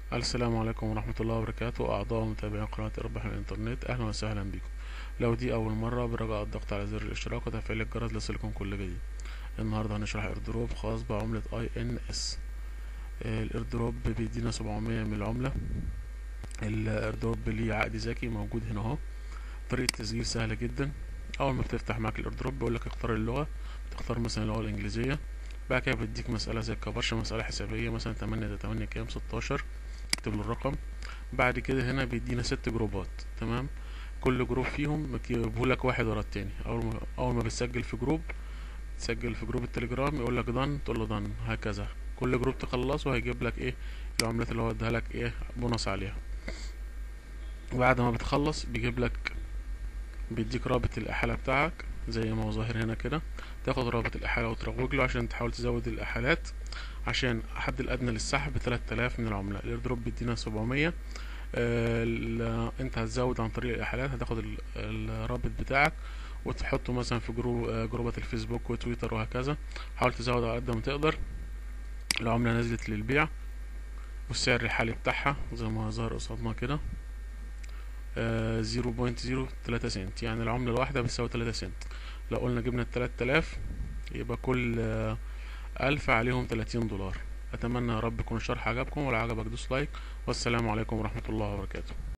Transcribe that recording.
السلام عليكم ورحمة الله وبركاته أعضاء ومتابعين قناة اربح من الإنترنت أهلا وسهلا بكم لو دي أول مرة برجاء الضغط على زر الاشتراك وتفعيل الجرس ليصلكم كل جديد النهاردة هنشرح ايردروب خاص بعملة اي ان اس الايردروب بيدينا سبعمية من العملة الايردروب ليه عقد ذكي موجود هنا اهو طريقة تسجيل سهلة جدا أول ما بتفتح معاك الايردروب بيقولك اختار اللغة تختار مثلا اللغة الإنجليزية بعد كده بيديك مسألة زي الكبرشة مسألة حسابية مثلا تمانية ده تمانية كام ستاشر تكتب له الرقم بعد كده هنا بيدينا ست جروبات تمام كل جروب فيهم لك واحد ورا التاني اول ما اول ما بتسجل في جروب تسجل في جروب التليجرام يقول لك دن تقول له دن هكذا كل جروب تخلصه هيجيب لك ايه العملات اللي هو اداها لك ايه بونص عليها بعد ما بتخلص بيجيب لك بيديك رابط الاحاله بتاعك زي ما هو ظاهر هنا كده تاخد رابط الاحاله وتروج له عشان تحاول تزود الاحالات عشان الحد الادنى للسحب 3000 من العمله الايردروب بيدينا 700 آه انت هتزود عن طريق الاحالات هتاخد الرابط بتاعك وتحطه مثلا في جروب آه جروبات الفيسبوك وتويتر وهكذا حاول تزود على قد ما تقدر العمله نزلت للبيع والسعر الحالي بتاعها زي ما ظهر قصادنا كده زيرو بوينت زيرو تلاتة سنت يعني العملة الواحدة بتساوي تلاتة سنت لو قلنا جبنا التلات تلاف يبقى كل آه ألف عليهم تلاتين دولار أتمنى يا رب يكون الشرح عجبكم ولو عجبك دوس لايك والسلام عليكم ورحمة الله وبركاته